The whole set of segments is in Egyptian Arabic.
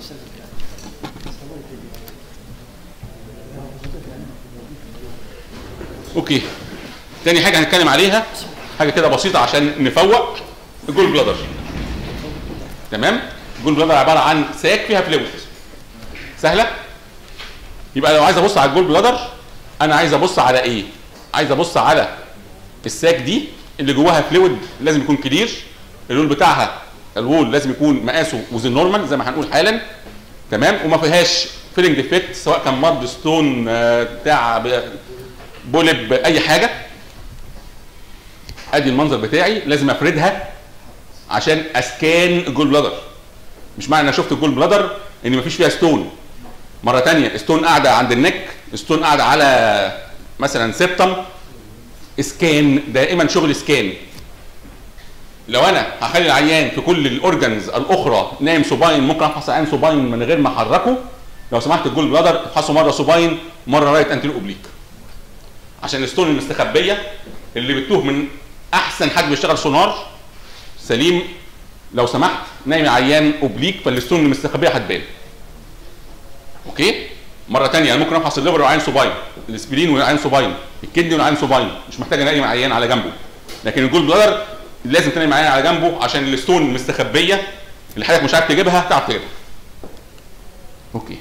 اوكي تاني حاجه هنتكلم عليها حاجه كده بسيطه عشان نفوق الجول بلادر تمام الجول بلادر عباره عن ساك فيها فلويد سهله يبقى لو عايز ابص على الجول بلادر انا عايز ابص على ايه عايز ابص على الساك دي اللي جواها فلويد لازم يكون كلير الوول بتاعها الوول لازم يكون مقاسه وزن نورمال زي ما هنقول حالا تمام وما فيهاش فيلنج ديفكت سواء كان مرض ستون آه، بتاع ب- بولب اي حاجه ادي المنظر بتاعي لازم افردها عشان اسكان الجول بلادر مش معنى انا شفت الجول بلادر ان مفيش فيها ستون مره تانية ستون قاعده عند النك ستون قاعده على مثلا سيبتم اسكان دائما شغل اسكان لو انا هخلي العيان في كل الاورجنز الاخرى نايم سوباين ممكن افحص العيان سوباين من غير ما احركه لو سمحت الجول بلادر افحصه مره سوباين مره رايت انتيرو اوبليك عشان الستون المستخبيه اللي بتوه من احسن حد بيشتغل سونار سليم لو سمحت نايم العيان اوبليك فالستون المستخبيه هتبان اوكي مره ثانيه انا ممكن افحص الليفر والعين صباين الاسبرين والعين صباين الكدني والعين صباين مش محتاج انقي عيان على جنبه لكن الجول بلادر لازم تنقي عيان على جنبه عشان الستون المستخبيه اللي حضرتك مش عارف تجيبها تعرف تجيبها اوكي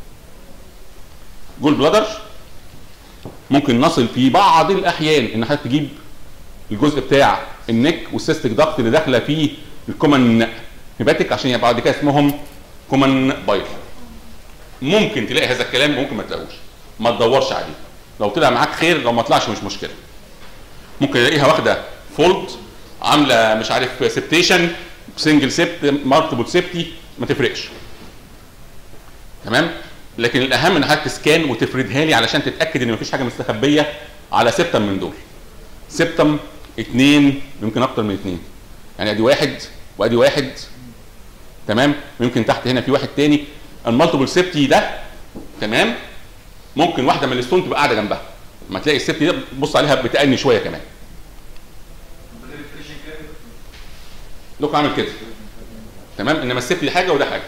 جول بلادر ممكن نصل في بعض الاحيان ان حضرتك تجيب الجزء بتاع النك والسيستيك ضغط اللي داخله فيه الكومن هيباتيك عشان يبقى بعد كده اسمهم كومن بايل ممكن تلاقي هذا الكلام ممكن ما تلاقوش ما تدورش عليه لو طلع معاك خير لو ما طلعش مش مشكله ممكن تلاقيها واخده فولد عامله مش عارف سبتيشن سنجل سبت مالتيبل سبتي ما تفرقش تمام لكن الاهم ان حضرتك تسكان وتفردها لي علشان تتاكد ان مفيش حاجه مستخبيه على سبتم من دول سبتم اثنين يمكن اكتر من اثنين يعني ادي واحد وادي واحد تمام ويمكن تحت هنا في واحد تاني المالتيبل سيفتي ده تمام ممكن واحده من الستون تبقى قاعده جنبها ما تلاقي السيفتي ده تبص عليها بتأني شويه كمان لوك عامل كده تمام انما السيفتي دي حاجه وده حاجه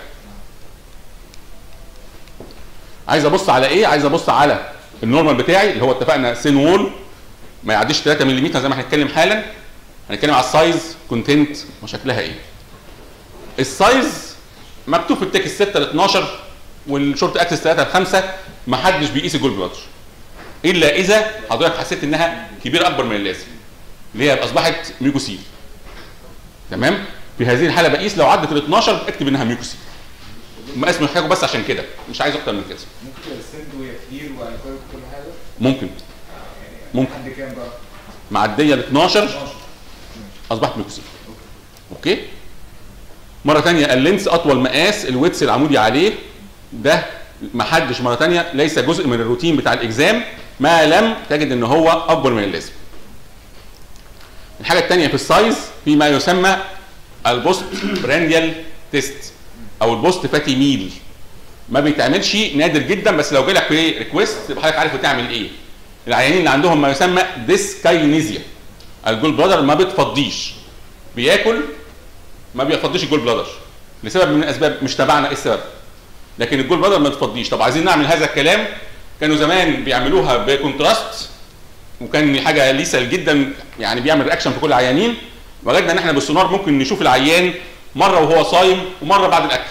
عايز ابص على ايه عايز ابص على النورمال بتاعي اللي هو اتفقنا سين وول ما يعديش 3 ملم زي ما هنتكلم حالا هنتكلم على السايز كونتنت وشكلها ايه السايز مكتوب في التكست 6 ل 12 والشورت اكسس 3 ل 5 ما حدش بيقيس الجول بلادر الا اذا حضرتك حسيت انها كبيره اكبر من اللازم اللي هي اصبحت ميوكوسيل تمام في هذه الحاله بقيس لو عدت ال 12 اكتب انها ميوكوسيل مقاس محتاجه بس عشان كده مش عايز اكتر من كده ممكن السند وهي كتير والكويل كل حاجه ممكن ممكن لحد كام بقى؟ معديه ل 12 12 اصبحت ميوكوسيل اوكي مره ثانيه اللينس اطول مقاس الويتس العمودي عليه ده ما حدش مره ثانيه ليس جزء من الروتين بتاع الاجزام ما لم تجد ان هو اكبر من اللازم الحاجه الثانيه في السايز في ما يسمى البوست برانديال تيست او البوست فاتي ميل ما بيتعملش نادر جدا بس لو جالك في ريكويست تبقى حضرتك عارف تعمل ايه العيانين اللي عندهم ما يسمى ديسكاينيزيا الجول بلادر ما بتفضيش بياكل ما بيفضيش الجول بلادر لسبب من الاسباب مش تبعنا ايه السبب لكن الجول بلادر ما بتفضيش طب عايزين نعمل هذا الكلام كانوا زمان بيعملوها بكونتراست وكان حاجه ليسل جدا يعني بيعمل رياكشن في كل العيانين وجدنا ان احنا بالسونار ممكن نشوف العيان مره وهو صايم ومره بعد الاكل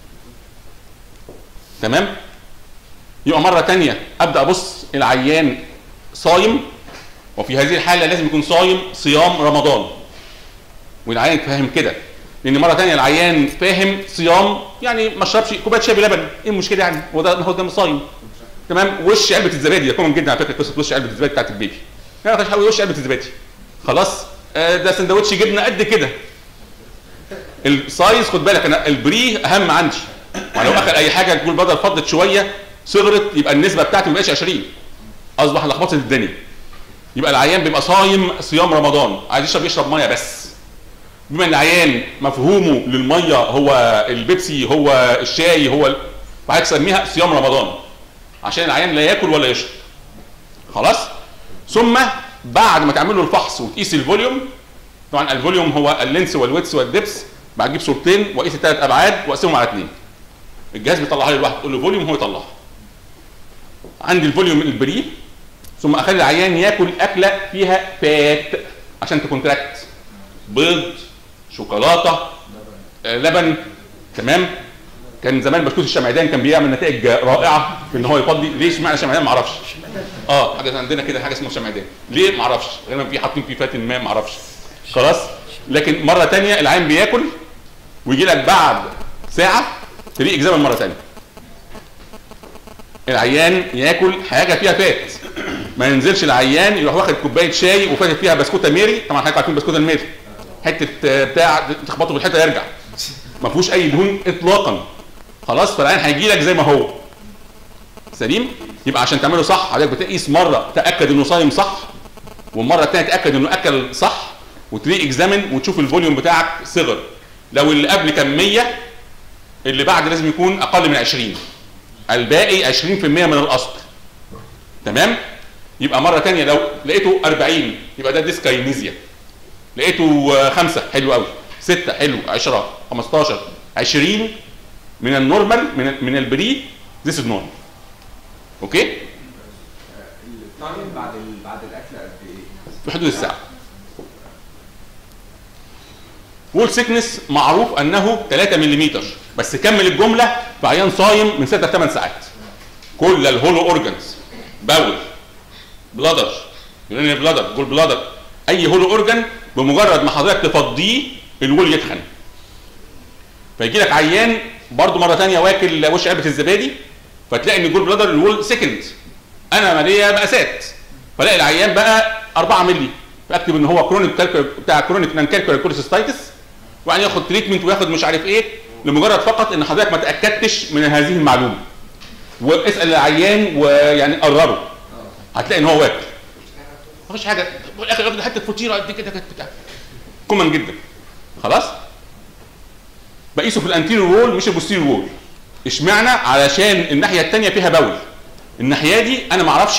تمام يبقى مره تانية ابدا ابص العيان صايم وفي هذه الحاله لازم يكون صايم صيام رمضان والعيان فاهم كده لان مره تانية العيان فاهم صيام يعني ما شربش كوبايه شاي بلبن ايه المشكله يعني هو ده هو ده صايم تمام وش علبه الزبادي ده كومن جدا على فكره قصه وش علبه الزبادي بتاعت البيبي يعني ما وش علبه الزبادي خلاص آه ده سندوتش جبنه قد كده السايز خد بالك انا البري اهم عندي ولو اكل اي حاجه تقول بدل فضت شويه صغرت يبقى النسبه بتاعتي ما بقتش 20 اصبح لخبطه الدنيا يبقى العيان بيبقى صايم صيام رمضان عايز يشرب يشرب ميه بس بما ان العيان مفهومه للميه هو البيبسي هو الشاي هو وحضرتك تسميها صيام رمضان عشان العيان لا ياكل ولا يشرب خلاص ثم بعد ما تعمل له الفحص وتقيس الفوليوم طبعا الفوليوم هو اللينس والويتس والدبس بعد تجيب صورتين واقيس الثلاث ابعاد واقسمهم على اثنين الجهاز بيطلعها لي لوحده تقول له فوليوم هو يطلعها عندي الفوليوم البري ثم اخلي العيان ياكل اكله فيها فات عشان تكونتراكت بيض شوكولاته آه، لبن تمام كان زمان بسكوت الشمعدان كان بيعمل نتائج رائعه في ان هو يفضي ليش معنى شمعدان ما اعرفش اه حاجه عندنا كده حاجه اسمها شمعدان ليه ما اعرفش غالبا في حاطين فيه فات ما ما اعرفش خلاص لكن مره تانية العين بياكل ويجي لك بعد ساعه تلاقي اكزامن مره تانية العيان ياكل حاجه فيها فات ما ينزلش العيان يروح واخد كوبايه شاي وفاتت فيها بسكوته ميري طبعا حضرتك عارفين بسكوته الميري حته آه، بتاع تخبطه في الحته يرجع ما فيهوش اي دهون اطلاقا خلاص فالعين هيجي لك زي ما هو سليم يبقى عشان تعمله صح حضرتك بتقيس مره تاكد انه صايم صح والمره الثانيه تاكد انه اكل صح وتري اكزامن وتشوف الفوليوم بتاعك صغر لو اللي قبل كان 100 اللي بعد لازم يكون اقل من 20 الباقي 20% من الاصل تمام يبقى مره ثانيه لو لقيته 40 يبقى ده ديسكاينيزيا لقيته آه، خمسة حلو قوي ستة حلو 10 15 20 من النورمال من من البري ذيس از نورمال اوكي التايم بعد ال... بعد الاكل قد ايه؟ في حدود الساعه وول سيكنس معروف انه 3 ملم بس كمل الجمله في عيان صايم من 6 ل 8 ساعات كل الهولو اورجانز باول بلادر يورينري بلادر جول بلادر اي هولو اورجان بمجرد ما حضرتك تفضيه الول يتخن فيجي لك عيان برضه مره ثانيه واكل وش علبه الزبادي فتلاقي ان الجول بلادر الول سكند انا ماليه مقاسات فلاقي العيان بقى 4 مللي فاكتب ان هو كرونيك كالكول بتاع كرونيك نان كالكولار كوليسيستايتس وبعدين ياخد تريتمنت وياخد مش عارف ايه لمجرد فقط ان حضرتك ما تاكدتش من هذه المعلومه واسال العيان ويعني قربه هتلاقي ان هو واكل مفيش حاجه في الاخر ياخد حته فطيره قد كده كده بتاع كومن جدا خلاص بقيسه في الانتيريور وول مش البوستيريور وول اشمعنى علشان الناحيه الثانيه فيها بول الناحيه دي انا ما اعرفش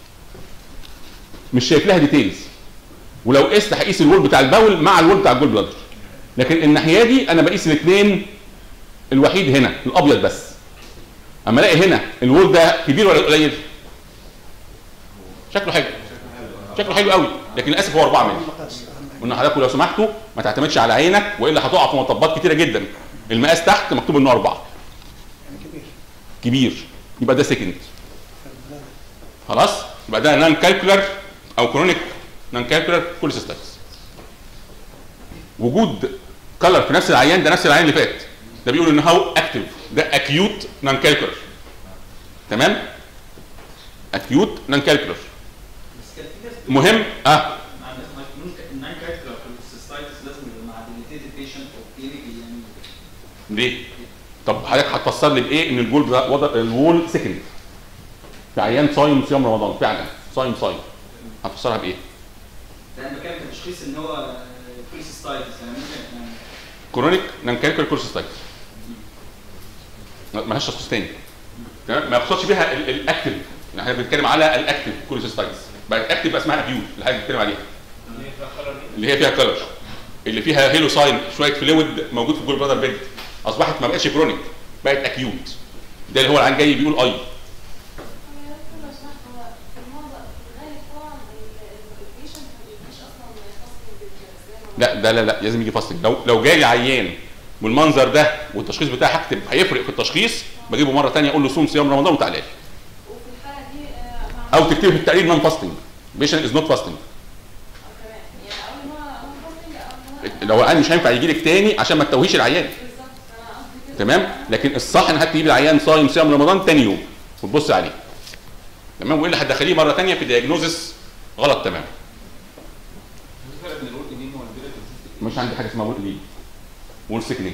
مش شايف لها ديتيلز ولو قست هقيس الوول بتاع البول مع الوول بتاع الجول بلادر لكن الناحيه دي انا بقيس الاثنين الوحيد هنا الابيض بس اما الاقي هنا الوول ده كبير ولا قليل شكله حلو شكله حلو قوي لكن للاسف هو 4 مللي قلنا حضراتكم لو سمحتوا ما تعتمدش على عينك والا هتقع في مطبات كتيره جدا المقاس تحت مكتوب انه 4 يعني كبير كبير يبقى ده سكند خلاص يبقى ده نان كالكولر او كرونيك نان كالكولر كوليسيستايتس وجود كلر في نفس العيان ده نفس العيان اللي فات ده بيقول ان هو اكتف ده اكيوت نان كالكولر تمام اكيوت نان كالكولر بس كان في ناس بتقول- مهم اه مع الناين كاركتر في السيستايتس لازم يبقى مع ديليتيتد بيشنت او كلينيكال يعني ليه؟ طب حضرتك هتفسر لي بايه ان الجول ده وضع الوول سكند في عيان صايم صيام رمضان فعلا صايم صايم هتفسرها بايه؟ ده انا بتكلم في تشخيص ان هو كوليسيستايتس يعني ممكن يعني كرونيك نانكالكول كوليسيستايتس مالهاش تشخيص تاني تمام ما يقصدش بيها ال- الاكتف يعني احنا بنتكلم على الاكتف كوليسيستايتس بقت اكتف بقى اسمها اكيوت اللي احنا بنتكلم عليها اللي هي فيها كلر اللي فيها هيلو ساين شويه فلويد موجود في الجول برادر بيد اصبحت ما بقتش كرونيك بقت اكيوت ده اللي هو العين جاي بيقول اي لا ده لا لا لازم يجي فاستنج لو لو جالي عيان بالمنظر ده والتشخيص بتاعي هكتب هيفرق في التشخيص بجيبه مره ثانيه اقول له صوم صيام رمضان وتعالى لي او تكتبه في التقرير نون فاستنج بيشن از نوت فاستنج لو العيان مش هينفع يجي لك تاني عشان ما تتوهيش العيان تمام لكن الصح ان هتجيب العيان صايم صيام رمضان تاني يوم وتبص عليه تمام والا هتدخليه مره ثانيه في دياجنوزس غلط تمام الفرق بين الورك دي والبيلت مش عندي حاجه اسمها وول ليد وول سيكنينج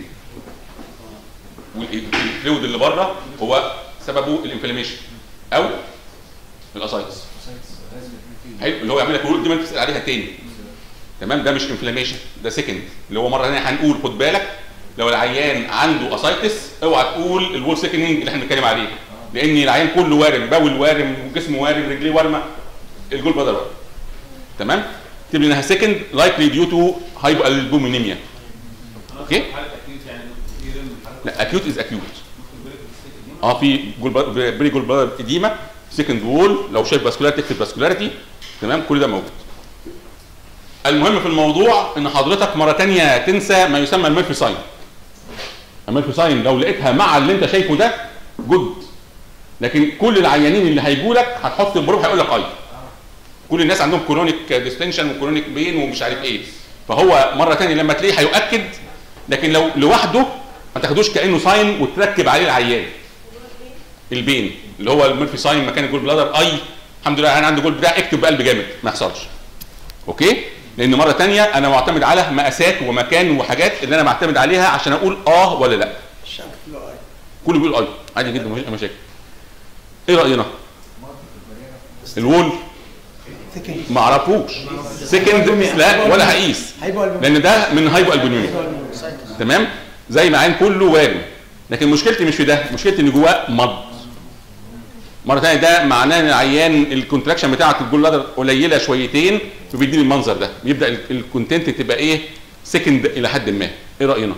والفلويد اللي بره هو سببه الانفلاميشن او الاسايتس لازم يكون فيه حلو اللي هو يعمل لك وول دي ما تسال عليها تاني تمام ده مش انفلاميشن ده سكند اللي هو مره ثانيه هنقول خد بالك لو العيان عنده اسايتس اوعى تقول الوول سيكنينج اللي احنا بنتكلم عليه لان العيان كله وارم باول وارم وجسمه وارم رجليه وارمه الجول بلادر وارم تمام تكتب لي انها سكند لايكلي ديو تو هايبو البومينيميا اوكي حاله اكيوت يعني كتير من حالات لا اكيوت از اكيوت اه في جول بري جول بلادر اديما سكند وول لو شايف فاسكولاريتي تكتب فاسكولاريتي تمام كل ده موجود المهم في الموضوع ان حضرتك مره تانية تنسى ما يسمى الميرفي ساين الميرفي ساين لو لقيتها مع اللي انت شايفه ده جود لكن كل العيانين اللي هيجوا لك هتحط البروب هيقول لك اي كل الناس عندهم كرونيك ديستنشن وكرونيك بين ومش عارف ايه فهو مره تانية لما تلاقيه هيؤكد لكن لو لوحده ما تاخدوش كانه ساين وتركب عليه العيان البين اللي هو الميرفي ساين مكان الجول بلادر اي الحمد لله انا عندي جول بتاع اكتب بقلب جامد ما يحصلش اوكي لان مره تانية انا معتمد على مقاسات ومكان وحاجات اللي انا معتمد عليها عشان اقول اه ولا لا الشعب له اي كله بيقول اي عادي جدا مفيش أي مشاكل ايه راينا الوول ثكن ما اعرفوش سكند لا ولا هقيس هيبقى البوم لان ده من هايبو البونيوميا تمام زي ما عين كله وارم لكن مشكلتي مش في ده مشكلتي ان جواه مض مره ثانيه ده معناه ان العيان الكونتراكشن بتاعه الجول لادر قليله شويتين فبيديني المنظر ده بيبدا ال- الكونتنت تبقى ايه سكند الى حد ما ايه راينا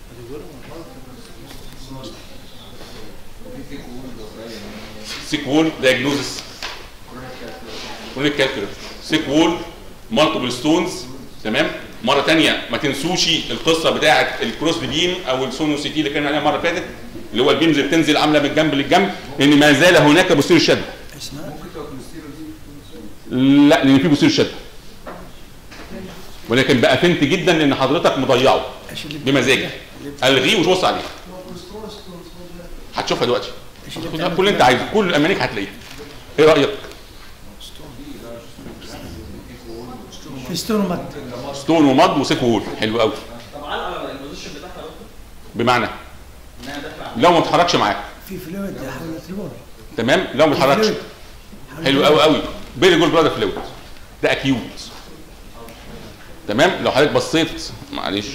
سيك وول دايجنوزس كرونيك كالكولر سيك وول مالتيبل ستونز تمام مره تانية ما تنسوش القصه بتاعه الكروس بيم او السونو سي تي اللي كان عليها المره اللي فاتت اللي هو البيمز اللي بتنزل عامله من جنب للجنب ان ما زال هناك بوستير شد اسمها ممكن تبقى كوليسترول دي لا لان في بوستير شد ولكن بقى فنت جدا لان حضرتك مضيعه ايش اللي بمزاجك الغيه ومش بص عليه هتشوفها دلوقتي ايش اللي خدها بتعمل كل اللي انت عايزه كل الامانيك هتلاقيها ايه رايك في ستون ومد ستون ومض وسيك وول حلو قوي طب على على البوزيشن بتاعها يا دكتور بمعنى انها داخله على لو ما اتحركش معاك في فلويد حول التريبول تمام لو ما اتحركش حلو قوي قوي بيري جول برادر فلويد ده اكيوت تمام لو حضرتك بصيت معلش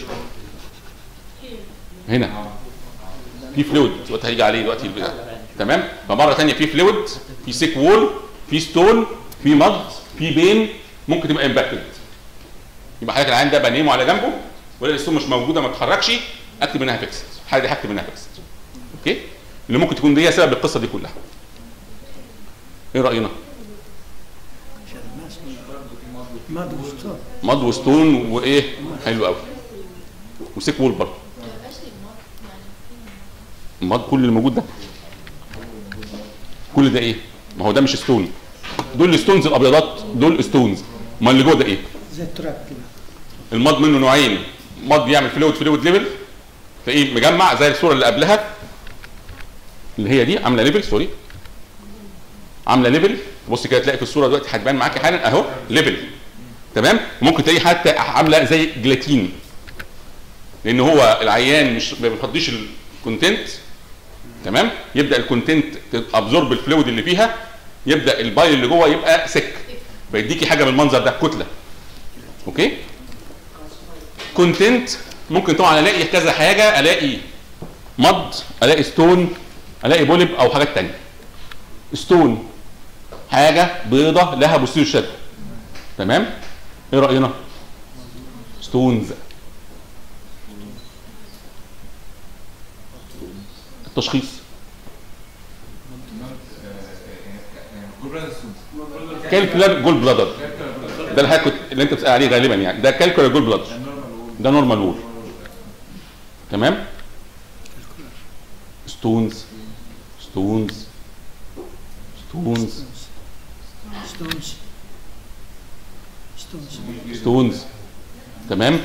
هنا في فلويد دلوقتي هيجي عليه دلوقتي البتاع تمام فمره ثانيه في فلويد في سيك وول في ستون في مض في بين ممكن تبقى امباكتد يبقى حضرتك العين ده بنيمه على جنبه ولا الستون مش موجوده ما تتحركش اكتب انها فيكسد الحاله دي هكتب انها فيكسد اوكي اللي ممكن تكون دي سبب القصه دي كلها ايه راينا مد وستون مض وستون وايه حلو قوي وسيك وول برضه المض كل اللي موجود ده كل ده ايه ما هو ده مش ستون دول الستونز الابيضات دول ستونز ما اللي جوه ده ايه زي التراب كده المض منه نوعين مض بيعمل فلويد فلويد ليفل تلاقيه مجمع زي الصوره اللي قبلها اللي هي دي عامله ليفل سوري عامله ليفل بص كده تلاقي في الصوره دلوقتي هتبان معاك حالا اهو ليفل تمام ممكن تلاقيه حتى عامله زي جلاتين لان هو العيان مش ما بيفضيش الكونتنت تمام يبدا الكونتنت ابزورب الفلويد اللي فيها يبدا البايل اللي جوه يبقى سك فيديكي حاجه بالمنظر ده كتله اوكي كونتنت ممكن طبعا الاقي كذا حاجه الاقي مض الاقي ستون الاقي بولب او حاجات تانية ستون حاجه بيضه لها بوستير شد تمام ايه راينا ستونز التشخيص جول برادر ستونز كالكولار جول بلادر ده اللي كنت اللي انت بتسال عليه غالبا يعني ده كالكولار جول بلادر ده نورمال وول تمام ستونز ستونز ستونز ستونز ستونز ستونز تمام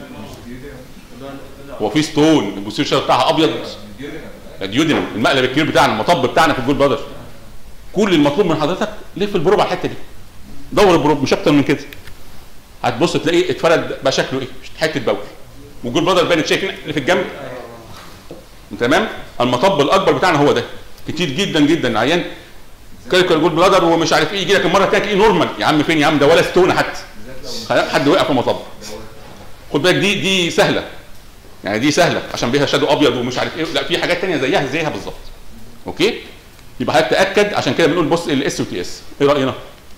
هو في ستون البوستير شادو بتاعها ابيض ديودينم المقلب الكبير بتاعنا المطب بتاعنا في الجول بلادر كل المطلوب من حضرتك لف البروب على الحته دي دور البروب مش اكتر من كده هتبص تلاقيه اتفرد بقى شكله ايه حته بول والجول بلادر بانت شايف هنا اللي في الجنب تمام المطب الاكبر بتاعنا هو ده كتير جدا جدا عيان كالكول جول بلادر ومش عارف ايه يجي لك المره الثانيه تلاقيه نورمال يا عم فين يا عم ده ولا ستونه حتى حد وقع في مطب خد بالك دي دي سهله يعني دي سهله عشان بيها شادو ابيض ومش عارف ايه لا في حاجات ثانيه زيها زيها بالظبط اوكي يبقى حضرتك تاكد عشان كده بنقول بص الاس وتي اس ايه راينا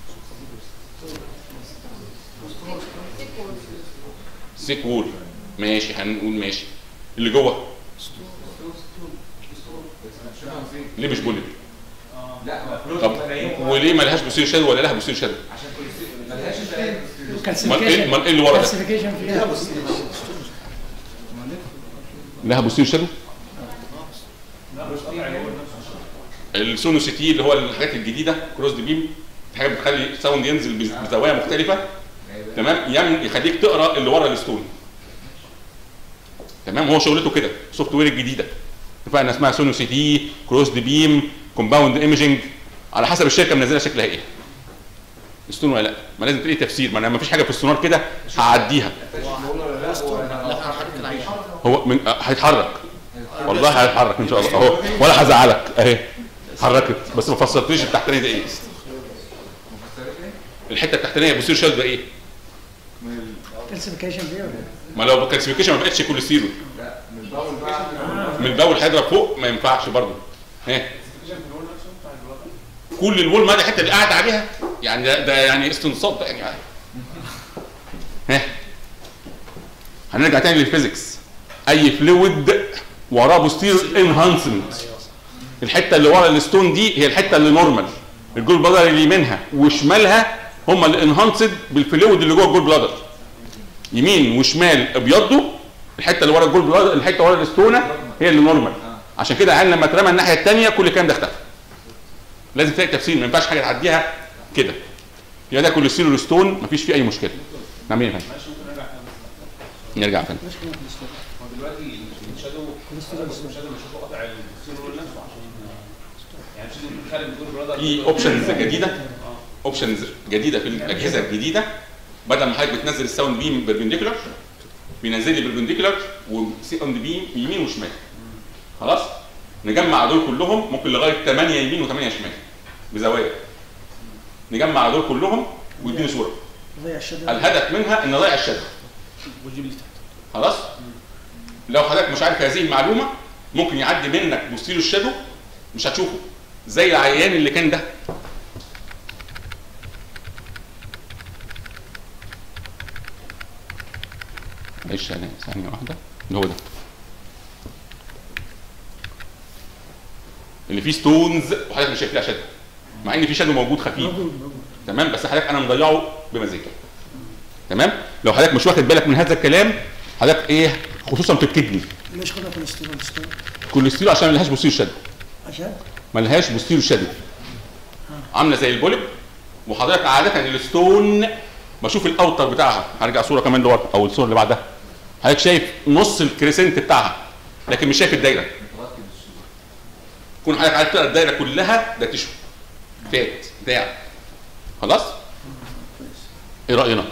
سيك وول ماشي هنقول ماشي اللي جوه ليه مش بوليب لا طب وليه ما لهاش بوستيريور شادو ولا لها بوستيريور شادو عشان كل ملهاش ازاي امال ايه امال ايه اللي ورا ده كالسيفيكيشن فيها لها بوستيريور شادو السونو سي تي اللي هو الحاجات الجديده كروس دي بيم حاجه بتخلي ساوند ينزل بز- بزوايا مختلفه تمام يعني يخليك تقرا اللي ورا الستون تمام هو شغلته كده سوفت وير الجديده اتفقنا اسمها سونو سي تي كروس دي بيم كومباوند ايمجنج على حسب الشركه منزله شكلها ايه ستون ولا لا ما لازم تلاقي تفسير ما انا ما فيش حاجه في السونار كده هعديها هو من أه، هيتحرك والله هيتحرك ان شاء الله اهو ولا هزعلك اهي اتحركت بس ما فسرتليش التحتانيه ده ايه الحته التحتانيه بصير شاد ده ايه كالسيفيكيشن فيها ولا ما لو كالسيفيكيشن ما بقتش كوليسترول من الاول بقى من البول هيضرب فوق ما ينفعش برضه ها كل الوول ما دي الحته اللي قاعد عليها يعني ده, ده يعني استنصات ده يعني ها هنرجع تاني للفيزيكس اي فلويد وراه بوستير انهانسمنت الحته اللي ورا الستون دي هي الحته اللي نورمال الجول بلادر اللي يمينها وشمالها هم اللي انهانسد بالفلويد اللي جوه الجول بلادر يمين وشمال ابيضوا الحته اللي ورا الجول بلادر الحته ورا الستونه هي اللي نورمال عشان كده عين لما اترمى الناحيه الثانيه كل الكلام ده اختفى لازم تلاقي تفسير ما ينفعش حاجه تعديها كده يبقى ده كوليسترول ستون مفيش فيه اي مشكله نعمل ايه يا فندم؟ نرجع يا فندم هو دلوقتي الشادو الشادو مش هو قاطع السيرور نفسه عشان يعني الشادو خارج الدور برادر في اوبشنز جديده اوبشنز جديده في الاجهزه الجديده بدل ما حضرتك بتنزل الساوند بيم بربنديكولار بينزل لي بربنديكولار وساوند بيم يمين وشمال خلاص نجمع دول كلهم ممكن لغايه 8 يمين و8 شمال بزوايا نجمع دول كلهم ويديني صوره ضيع الشدة الهدف منها ان اضيع الشد وتجيب لي تحت خلاص لو حضرتك مش عارف هذه المعلومه ممكن يعدي منك بوستيرو الشادو مش هتشوفه زي العيان اللي كان ده معلش ثانية ثانية واحدة اللي هو ده اللي فيه ستونز وحضرتك مش شايف فيها شادو مع ان في شادو موجود خفيف موجود موجود تمام بس حضرتك انا مضيعه بمزاجي تمام لو حضرتك مش واخد بالك من هذا الكلام حضرتك ايه خصوصا في الكدني ليش خدها كوليسترول ستون كوليسترول عشان ملهاش بوستيرو شادو عشان ملهاش بوستيرو شادو عامله زي البولب وحضرتك عاده الستون بشوف الاوتر بتاعها هرجع صوره كمان لورا او الصوره اللي بعدها حضرتك شايف نص الكريسنت بتاعها لكن مش شايف الدايره كون حضرتك عايز تقرا الدايره كلها ده تشو فات بتاع خلاص ايه راينا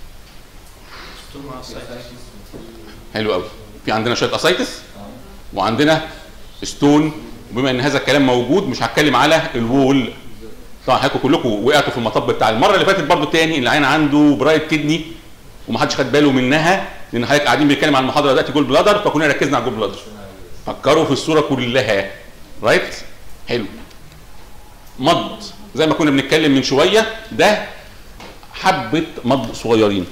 حلو قوي في عندنا شويه اسايتس وعندنا ستون وبما ان هذا الكلام موجود مش هتكلم على الوول طبعا حضراتكم كلكم وقعتوا في المطب بتاع المره اللي فاتت برضو تاني العين عنده برايت كدني ومحدش خد باله منها لان حضرتك قاعدين بنتكلم عن المحاضره دلوقتي جول بلادر فكنا ركزنا على الجول بلادر فكروا في الصوره كلها رايت حلو مض زي ما كنا بنتكلم من شويه ده حبه مض صغيرين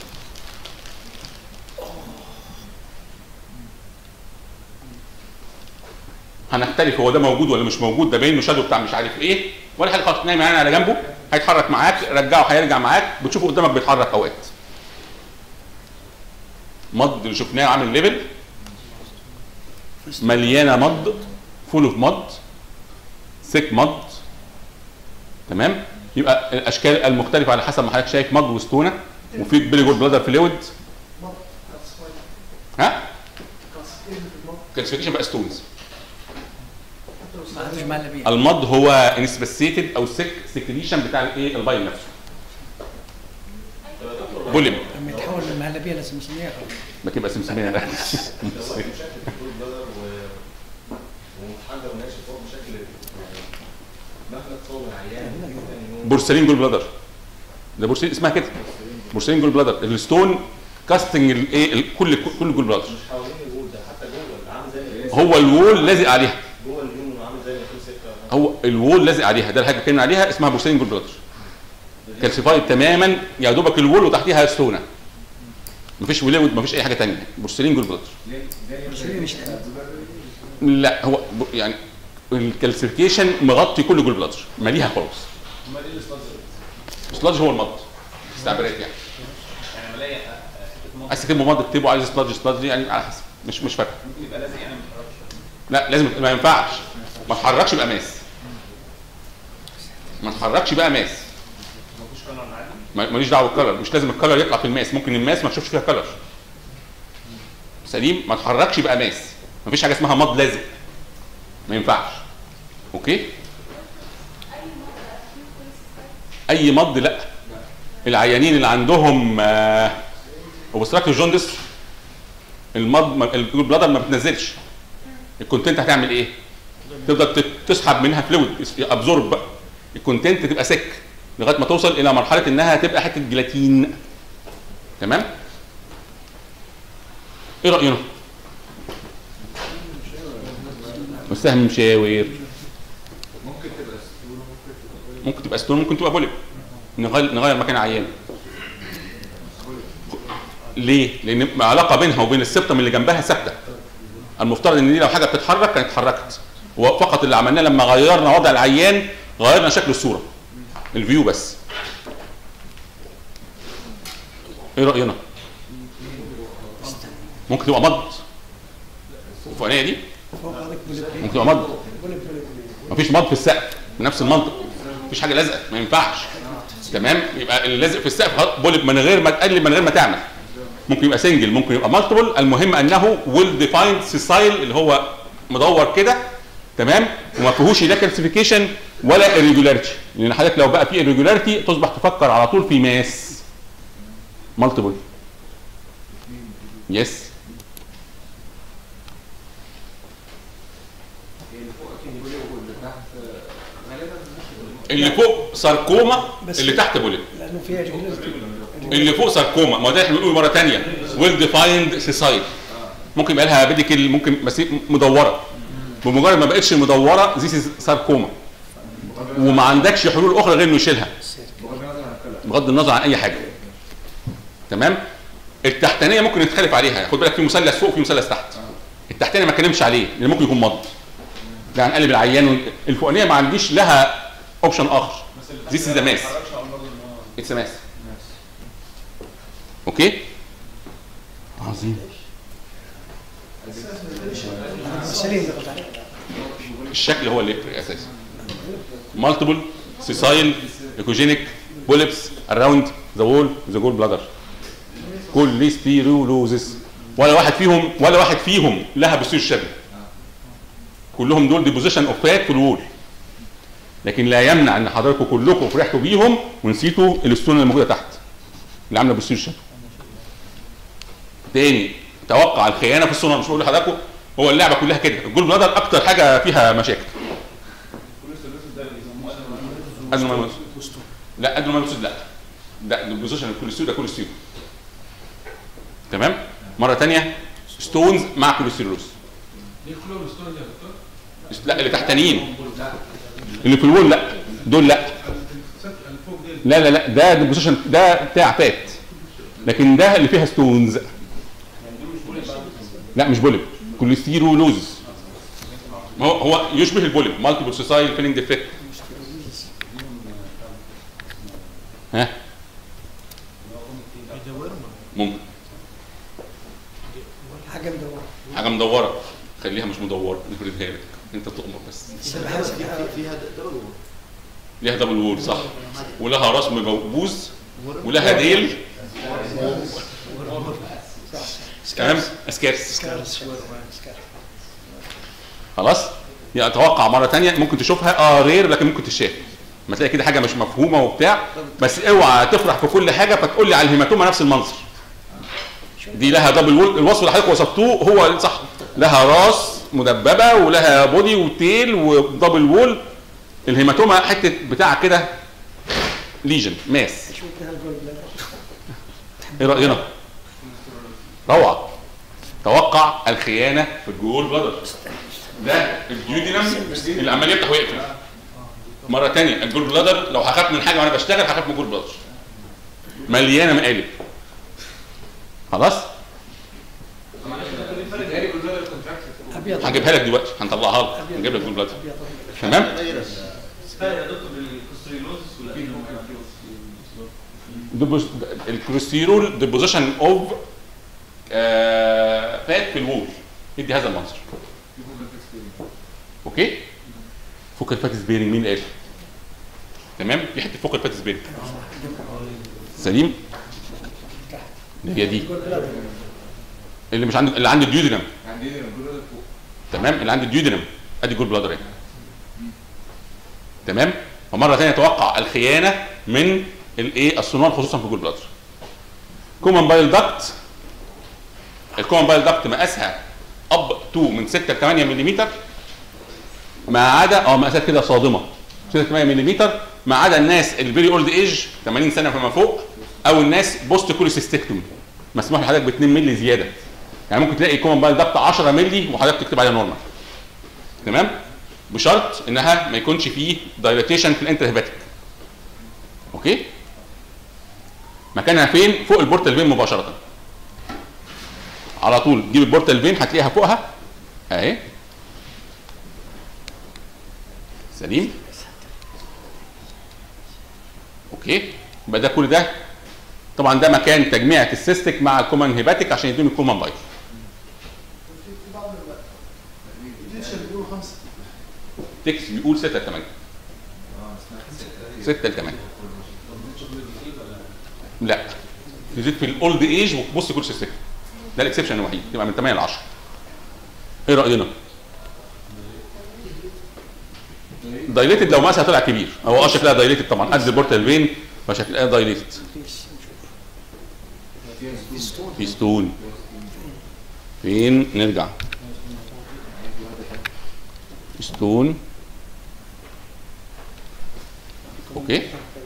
هنختلف هو ده موجود ولا مش موجود ده باين له شادو بتاع مش عارف ايه ولا حاجه خالص نايم يعني على جنبه هيتحرك معاك رجعه هيرجع معاك بتشوفه قدامك بيتحرك اوقات مض اللي شفناه عامل ليفل مليانه مض فول اوف مض سيك مض تمام يبقى الاشكال المختلفه على حسب ما حضرتك شايف مض وستونه وفي بيلي جول بلادر فلويد ها كالسيفيكيشن بقى ستونز ما عندوش معلبية المض هو انسبسيتد او سك سكريشن بتاع الايه البايل نفسه بوليم لما يتحول للمهلبية لازم نسميها ما تبقى سمسميه بشكل كل بدر و... ومتحجر وناشف فوق بشكل يعني مهما تصور عيان تاني يوم بورسلين جول بلادر ده بورسلين اسمها كده بورسلين جول بلادر الستون كاستنج الايه ال- كل كل جول بلادر مش حوالين الوول ده حتى جوه عامل زي هو الوول لازق عليها جوه اليوم عامل زي ما يكون سكه هو الوول لازق عليها ده الحاجه اللي اتكلمنا عليها اسمها بورسلين جول بلادر كالسيفايد تماما يا دوبك الوول وتحتيها ستونه مفيش وليود مفيش اي حاجه ثانيه بورسلين جول بلادر بس هي مش تاني لا هو ب- يعني الكالسيفيكيشن مغطي كل جول بلادر ماليها خالص امال ايه السلادج؟ السلاج هو المض استعبارات يعني يعني ملاقي حته مضغ عايز تكتب مض اكتبه عايز سلاج سلاج يعني على حسب مش مش فارقه ممكن يبقى لازق يعني ما يتحركش لا لازم ما ينفعش ما تحركش بقى ماس ما تحركش بقى ماس مفيش كلر عادي ما- ماليش دعوه بالكلر مش لازم الكلر يطلع في الماس ممكن الماس ما تشوفش فيها كلر سليم ما تحركش بقى ماس ما فيش حاجه اسمها مض لازق ما ينفعش اوكي اي مض لا العيانين اللي عندهم اوبستراكتيف جوندس المض ما- الجول بلادر ما بتنزلش الكونتنت هتعمل ايه؟ تقدر ت- تسحب منها فلويد ابزورب بقى الكونتنت تبقى سك لغايه ما توصل الى مرحله انها تبقى حته جيلاتين تمام؟ ايه راينا؟ مساهم مشاور ممكن تبقى ستون وممكن تبقى بوليب. ممكن تبقى ستون ممكن تبقى بوليب نغير نغير مكان عيان ليه؟ لان العلاقه بينها وبين السبتم اللي جنبها ثابته المفترض ان دي لو حاجه بتتحرك كانت اتحركت وفقط اللي عملناه لما غيرنا وضع العيان غيرنا شكل الصوره الفيو بس ايه راينا؟ ممكن تبقى مض الفوقانيه دي فوق عليك بوليب ممكن تبقى مض بوليب بوليب مفيش مض في السقف بنفس المنطق مفيش حاجه لازقه ما ينفعش تمام يبقى اللي لازق في السقف خلاص بولب من غير ما تقلب من غير ما تعمل ممكن يبقى سنجل ممكن يبقى مالتيبل المهم انه ويل ديفايند سيسايل اللي هو مدور كده تمام وما فيهوش لا كالسيفيكيشن ولا irregularity لان حضرتك لو بقى في irregularity تصبح تفكر على طول في ماس مالتيبل يس اللي فوق اكيد بوليب واللي تحت غالبا مش اللي فوق ساركوما بس- اللي تحت بولب لانه فيها ريجولاريتي اللي فوق ساركوما ما ده احنا بنقول مره ثانيه ويل ديفايند سيسايد ممكن يبقى لها بيديكل ممكن بس مدوره بمجرد ما بقتش مدوره ذيس ساركوما وما عندكش حلول اخرى غير انه يشيلها بغض النظر عن الكلر بغض النظر عن اي حاجه تمام التحتانيه ممكن نتخلف عليها خد بالك في مثلث فوق وفي مثلث تحت التحتانيه ما اتكلمش عليه لان ممكن يكون مض ده هنقلب العيان الفوقانيه ما عنديش لها اوبشن اخر بس اللي This is the ما mass. يتحركش اقول برضه ان هو اتس ماس اوكي عظيم سليم ده بتاع الشكل هو اللي يفرق اساسا مالتيبل سيسايل ايكوجينيك بوليبس اراوند ذا وول ذا جول بلادر كل سبيرولوزس ولا واحد فيهم ولا واحد فيهم لها بصير شبه كلهم دول ديبوزيشن اوف فات في الوول لكن لا يمنع ان حضراتكم كلكم فرحتوا بيهم ونسيتوا الاسطوانه اللي موجوده تحت اللي عامله بصير شبه تاني توقع الخيانه في السونار مش بقول لحضراتكم هو اللعبه كلها كده الجول بلادر اكتر حاجه فيها مشاكل كل السلوسل ده اللي بيسموه ادنومايلوس لا ادنومايلوس لا لا البوزيشن الكوليسترول ده كوليسترول تمام مره ثانيه ستونز مع كوليسترولوس دي كلهم ستون يا دكتور لا اللي تحتانيين لا اللي في الوول لا دول لا اللي فوق دي لا لا لا ده البوزيشن ده بتاع فات لكن ده اللي فيها ستونز لا مش بوليب كوليسترولوز ما هو هو يشبه البوليب مالتيبل سوسايل فيلينج ديفكت ها ممكن حاجه مدوره حاجه مدوره خليها مش مدوره نفردها لك انت تؤمر بس بس بحس فيها فيها دبل ليها دبل وول صح ولها راس مبوز ولها ديل تمام اسكارس خلاص يعني اتوقع مره تانية ممكن تشوفها اه رير لكن ممكن تشاف ما تلاقي كده حاجه مش مفهومه وبتاع بس اوعى تفرح في كل حاجه فتقول لي على الهيماتوما نفس المنظر دي لها دبل وول الوصف اللي حضرتك وصفتوه هو صح لها راس مدببه ولها بودي وتيل ودبل وول الهيماتوما حته بتاع كده ليجن ماس شو بدها الجول بلادر ايه راينا؟ روعه توقع الخيانه في الجول بلادر ده الديودينم اللي عمال يفتح ويقفل مره تانية الجول بلادر لو هخاف من حاجه وانا بشتغل هخاف من الجول بلادر مليانه مقالب خلاص تقريبا البلاد الكونتراكت ابيض هجيبها لك دلوقتي هنطلعها لك هنجيب لك جول بلادر ابيض تمام فرق يا دكتور بين الكوستريلوزس ديبوز- الكوليسترول ديبوزيشن اوف فات في الوول يدي هذا المنظر اوكي فوكال فات سبيرنج مين قال تمام في حته فوكال فات سبيرنج سليم اللي هي دي جول بلادر اللي مش عند اللي عند الديودينم عندنا الجلود فوق تمام اللي عند الديودينم ادي جول بلادر اهي تمام ومره ثانيه توقع الخيانه من الايه الصنوان خصوصا في الجول بلادر كومن بايل داكت الكومن بايل داكت مقاسها اب تو من 6 ل 8 ملم ما عدا اه مقاسات كده صادمه 6 ل 8 ملم ما عدا الناس الفيري اولد ايج 80 سنه فما فوق او الناس بوست كوليسيستكتومي مسموح لحضرتك ب 2 مللي زياده يعني ممكن تلاقي كومن بايل داكت 10 مللي وحضرتك تكتب عليها نورمال تمام بشرط انها ما يكونش فيه دايلاتيشن في الانترهيباتيك اوكي مكانها فين فوق البورتال فين مباشره على طول تجيب البورتال فين هتلاقيها فوقها اهي سليم اوكي يبقى ده كل ده طبعا ده مكان تجميعة السيستيك مع الكومن هيباتيك عشان يدوني الكومن بايل في بعض الديتشر بيقولوا خمسه تكس بيقول 6 ل 8 6 ل 8 لا تزيد في الاولد ايج وتبص كل سيستم ده الاكسبشن الوحيد تبقى من 8 ل 10 ايه راينا؟ دايليتد لو مقاسها طلع كبير هو اه شكلها دايليتد طبعا قد البورتال فين فشكلها دايليتد في ستون فين نرجع ستون اوكي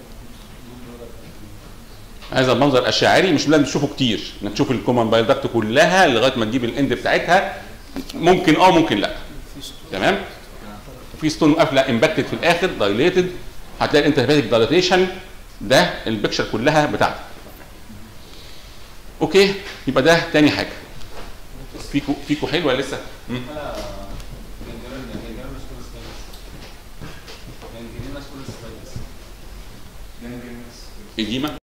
هذا المنظر الشاعري مش لازم تشوفه كتير انك تشوف الكومن بايل داكت كلها لغايه ما تجيب الاند بتاعتها ممكن اه ممكن لا تمام في ستون قافله امباكتد في الاخر دايليتد هتلاقي الانترفاتيك دايليتيشن ده البكشر كلها بتاعتك اوكي يبقى ده تاني حاجه فيكو فيكو حلوه لسه مم. ولا جنجرين جنجرين مسكول ستايلس جنجرين مسكول ستايلس ايديما